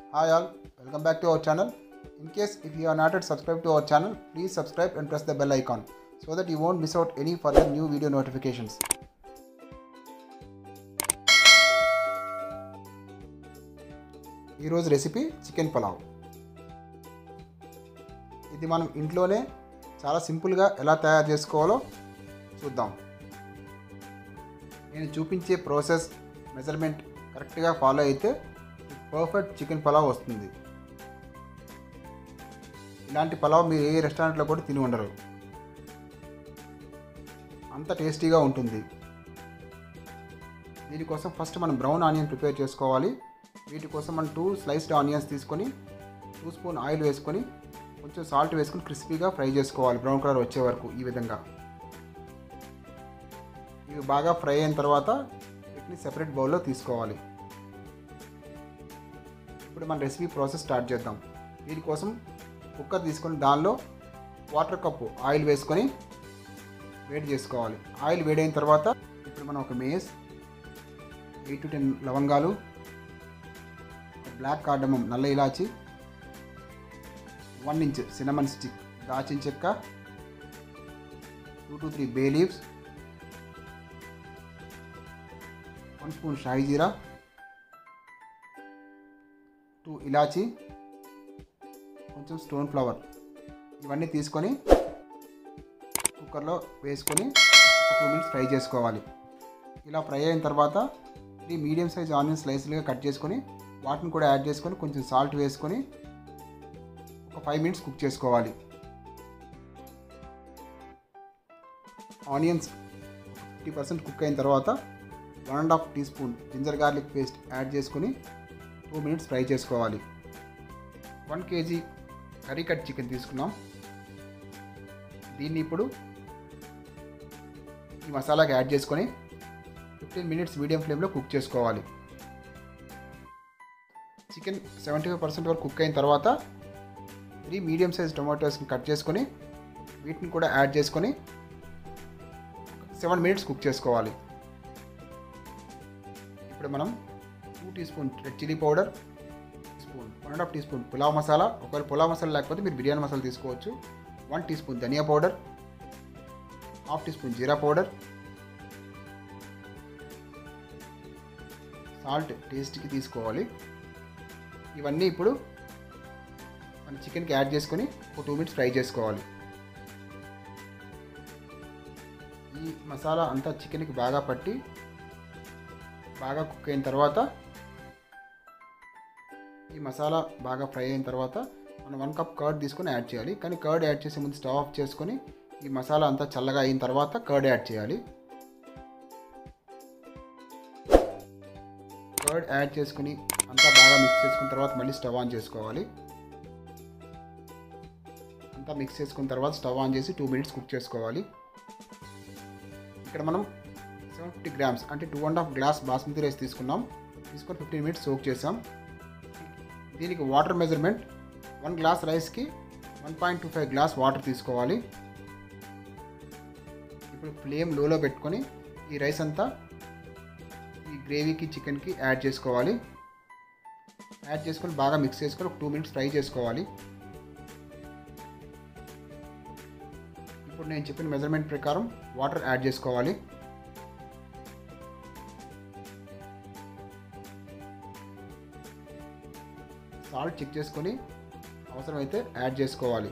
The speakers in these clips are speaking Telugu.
Hi all, welcome back to our channel. In case if you are not yet subscribed to our channel, please subscribe and press the bell icon so that you won't miss out any further new video notifications. ఈరోజు రెసిపీ చికెన్ పలావ్ ఇది మనం ఇంట్లోనే చాలా సింపుల్గా ఎలా తయారు చేసుకోవాలో చూద్దాం నేను చూపించే ప్రాసెస్ మెజర్మెంట్ కరెక్ట్గా ఫాలో అయితే పర్ఫెక్ట్ చికెన్ పలావ్ వస్తుంది ఇలాంటి పలావ్ మీరు ఏ రెస్టారెంట్లో కూడా తిని ఉండరు అంత టేస్టీగా ఉంటుంది దీనికోసం ఫస్ట్ మనం బ్రౌన్ ఆనియన్ ప్రిపేర్ చేసుకోవాలి వీటి కోసం మనం టూ స్లైస్డ్ ఆనియన్స్ తీసుకొని టూ స్పూన్ ఆయిల్ వేసుకొని కొంచెం సాల్ట్ వేసుకొని క్రిస్పీగా ఫ్రై చేసుకోవాలి బ్రౌన్ కలర్ వచ్చే వరకు ఈ విధంగా ఇవి బాగా ఫ్రై అయిన తర్వాత వీటిని సెపరేట్ బౌల్లో తీసుకోవాలి ఇప్పుడు మన రెసిపీ ప్రాసెస్ స్టార్ట్ చేద్దాం దీనికోసం కుక్కర్ తీసుకొని దానిలో వాటర్ కప్పు ఆయిల్ వేసుకొని వేడి చేసుకోవాలి ఆయిల్ వేడైన తర్వాత ఇప్పుడు మనం ఒక మేస్ ఎయిట్ టు టెన్ లవంగాలు బ్లాక్ కార్డమం నల్ల ఇలాచి వన్ ఇంచ్ సినమన్ స్టిక్ దాచిన చెక్క two to three bay leaves one spoon షాయి జీరా టూ ఇలాచి కొంచెం స్టోన్ ఫ్లవర్ ఇవన్నీ తీసుకొని కుక్కర్లో వేసుకొని ఒక టూ మినిట్స్ ఫ్రై చేసుకోవాలి ఇలా ఫ్రై అయిన తర్వాత త్రీ మీడియం సైజ్ ఆనియన్ స్లైస్లుగా కట్ చేసుకొని వాటిని కూడా యాడ్ చేసుకొని కొంచెం సాల్ట్ వేసుకొని ఒక ఫైవ్ మినిట్స్ కుక్ చేసుకోవాలి ఆనియన్స్ ఫిఫ్టీ పర్సెంట్ కుక్ అయిన తర్వాత one and half tea spoon ginger garlic paste add చేసుకొని టూ మినిట్స్ ఫ్రై చేసుకోవాలి one KG curry cut chicken తీసుకున్నాం దీన్ని ఇప్పుడు ఈ మసాలాకి యాడ్ చేసుకొని ఫిఫ్టీన్ మినిట్స్ మీడియం ఫ్లేమ్లో కుక్ చేసుకోవాలి చికెన్ సెవెంటీ ఫైవ్ పర్సెంట్ వరకు కుక్ అయిన తర్వాత త్రీ మీడియం సైజ్ టొమాటోస్ని కట్ చేసుకొని వీటిని కూడా యాడ్ చేసుకొని సెవెన్ మినిట్స్ కుక్ చేసుకోవాలి ఇప్పుడు మనం two tea spoon red chilli powder spoon one and half tea spoon pulao masala ఒకవేళ పులావ్ మసాలా లేకపోతే మీరు బిర్యానీ మసాలా తీసుకోవచ్చు వన్ టీ స్పూన్ ధనియా పౌడర్ హాఫ్ టీ స్పూన్ జీరా పౌడర్ సాల్ట్ టేస్ట్కి తీసుకోవాలి ఇవన్నీ ఇప్పుడు మన చికెన్కి యాడ్ చేసుకొని ఒక టూ మినిట్స్ ఫ్రై చేసుకోవాలి ఈ మసాలా అంతా చికెన్కి బాగా పట్టి బాగా కుక్ అయిన తర్వాత ఈ మసాలా బాగా ఫ్రై అయిన తర్వాత మనం వన్ కప్ కర్డ్ తీసుకొని యాడ్ చేయాలి కానీ కర్డ్ యాడ్ చేసే ముందు స్టవ్ ఆఫ్ చేసుకొని ఈ మసాలా అంతా చల్లగా అయిన తర్వాత కర్డ్ యాడ్ చేయాలి కర్డ్ యాడ్ చేసుకుని అంతా బాగా మిక్స్ చేసుకున్న తర్వాత మళ్ళీ స్టవ్ ఆన్ చేసుకోవాలి అంతా మిక్స్ చేసుకున్న తర్వాత స్టవ్ ఆన్ చేసి టూ మినిట్స్ కుక్ చేసుకోవాలి ఇక్కడ మనం సెవెన్ ఫిఫ్టీ గ్రామ్స్ అంటే two and half glass basmati rice తీసుకున్నాం తీసుకొని ఫిఫ్టీన్ మినిట్స్ సోక్ చేసాం దీనికి వాటర్ మెజర్మెంట్ వన్ గ్లాస్ రైస్కి one point two five glass water తీసుకోవాలి ఇప్పుడు ఫ్లేమ్ లోలో పెట్టుకొని ఈ రైస్ అంతా ఈ గ్రేవీకి చికెన్కి యాడ్ చేసుకోవాలి యాడ్ చేసుకొని బాగా మిక్స్ చేసుకొని ఒక టూ మినిట్స్ ఫ్రై చేసుకోవాలి ఇప్పుడు నేను చెప్పిన మెజర్మెంట్ ప్రకారం వాటర్ యాడ్ చేసుకోవాలి సాల్ట్ చెక్ చేసుకొని అవసరమైతే యాడ్ చేసుకోవాలి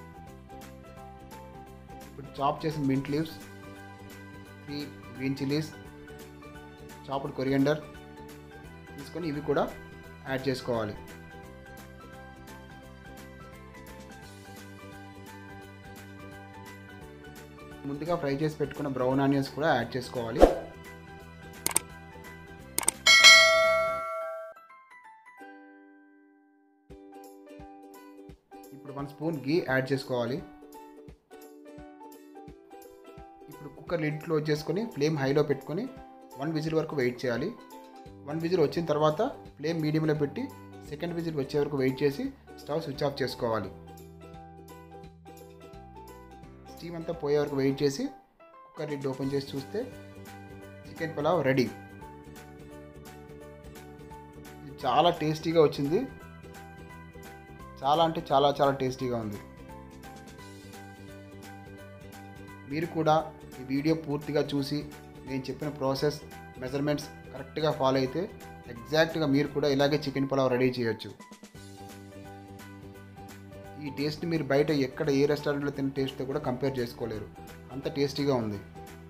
ఇప్పుడు చాప్ చేసిన mint leaves three green chillies chopped coriander తీసుకొని ఇవి కూడా యాడ్ చేసుకోవాలి ముందుగా ఫ్రై చేసి పెట్టుకున్న బ్రౌన్ ఆనియన్స్ కూడా యాడ్ చేసుకోవాలి ఇప్పుడు వన్ స్పూన్ గీ యాడ్ చేసుకోవాలి ఇప్పుడు కుక్కర్ లిడ్ క్లోజ్ చేసుకొని ఫ్లేమ్ హైలో పెట్టుకొని వన్ విజిల్ వరకు వెయిట్ చేయాలి వన్ విజిల్ వచ్చిన తర్వాత ఫ్లేమ్ మీడియంలో పెట్టి సెకండ్ విజిల్ వచ్చే వరకు వెయిట్ చేసి స్టవ్ స్విచ్ ఆఫ్ చేసుకోవాలి స్టీమ్ అంతా పోయే వరకు వెయిట్ చేసి కుక్కర్ లిడ్ ఓపెన్ చేసి చూస్తే చికెన్ పులావ్ రెడీ ఇది చాలా టేస్టీగా వచ్చింది చాలా అంటే చాలా చాలా టేస్టీగా ఉంది మీరు కూడా ఈ వీడియో పూర్తిగా చూసి నేను చెప్పిన ప్రాసెస్ మెజర్మెంట్స్ కరెక్ట్గా ఫాలో అయితే ఎగ్జాక్ట్గా మీరు కూడా ఇలాగే చికెన్ పులావ్ రెడీ చేయొచ్చు ఈ టేస్ట్ మీరు బయట ఎక్కడ ఏ రెస్టారెంట్లో తిన్న టేస్ట్తో కూడా కంపేర్ చేసుకోలేరు అంత టేస్టీగా ఉంది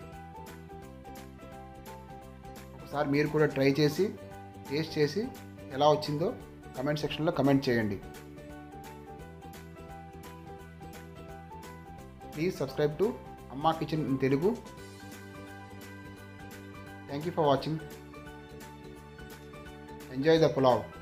ఒకసారి మీరు కూడా ట్రై చేసి టేస్ట్ చేసి ఎలా వచ్చిందో కమెంట్ సెక్షన్లో కమెంట్ చేయండి please subscribe to Amma kitchen in Telugu thank you for watching enjoy the pulao